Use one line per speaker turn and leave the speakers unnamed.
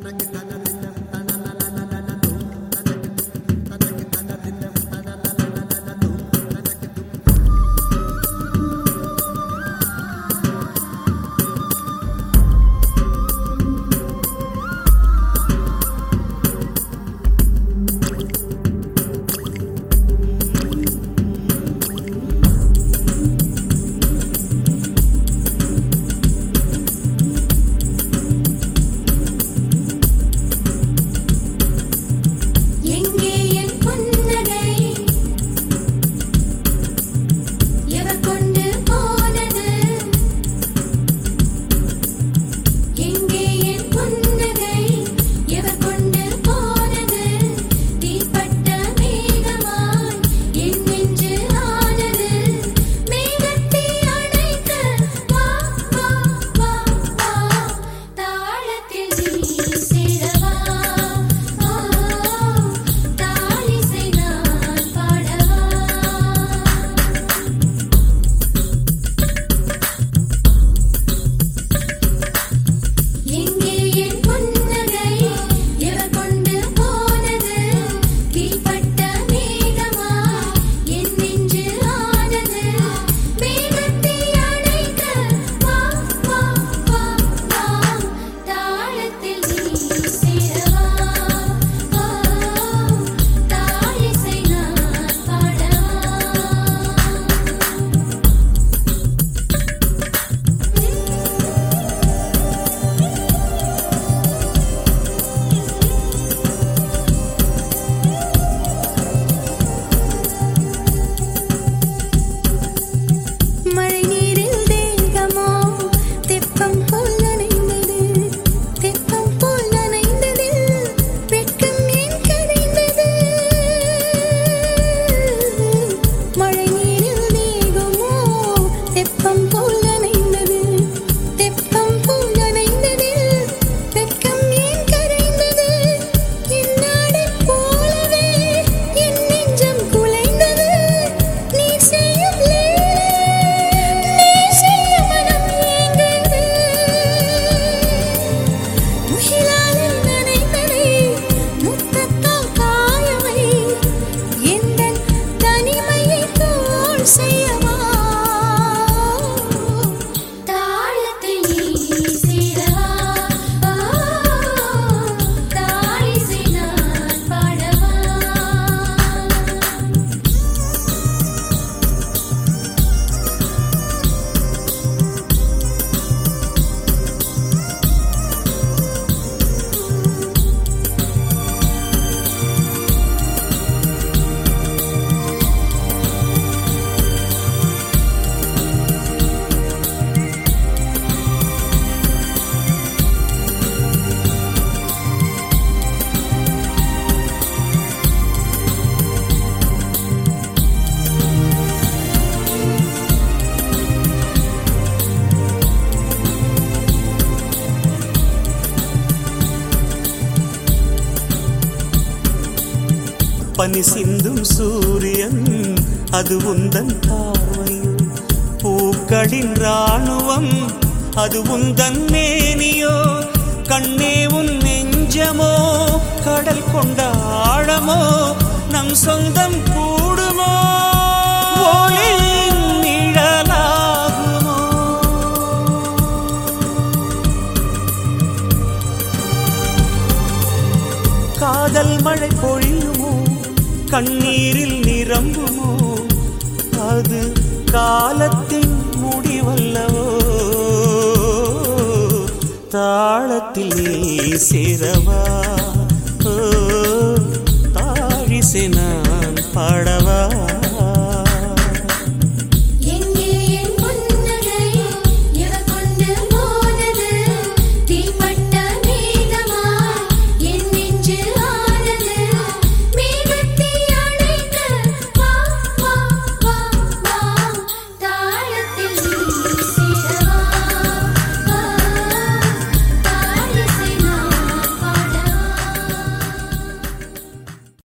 எங்கே என் புன்னகை எவர் கொண்டு போனது எங்கே என் புன்னகை எவர் கொண்டு போனது தீப்பட்ட மேகமாய் என் நெஞ்சு ஆனது மேகத்தை அணைக்க வா வா வா வா தாளத்தில் நீ சேரவா ஓ தாளிசை நான் பாடவா எங்கே என் புன்னகை எவர் கொண்டு போனது தீப்பட்ட மேகமா என் நெஞ்சு ஆனது மேகத்தை அணைக்க வா வா வா வா தாளத்தில் நீ சேரவா ஓ தாளிசை நான் பாடவா
மழை நீரில் தேகமோ தெப்பம் போல் நனைந்தது தெப்பம் போல் நனைந்தது வெட்கம் ஏன் கரைந்தது மழை நீரில் தேகமோ தெப்பம் போல் நனைந்தது தெப்பம் போல் நனைந்தது வெட்கம் ஏன் கரைந்தது என் நாடை போலவே என் நெஞ்சம் குலைந்தது நீ செய்யும் நீ செய்யும் மனம் ஏங்குது முகிலாலில் நனைந்ததை முத்தத்தால் காயவை எந்தன் தனிமையை தோள் செய்யவா
தாளத்தில் நீ சேரவா தாளிசை நான் பாடவா
பனி சிந்தும் சூரியன் அது உந்தன் பார்வையோ பூக்களின் ராணுவம் அது உந்தன் மேனியோ கண்ணே உன் நெஞ்சமோ கடல் கொண்ட ஆழமோ நம் சொந்தம் கூடுமோ ஒளியின் நிழலாகுமோ காதல் மழை பொழியுமோ கண்ணீரில் நிரம்புமோ அது காலத்தின் முடிவல்லவோ தாளத்தில் நீ சேரவா ஓ, தாழிசை நான் பாடவா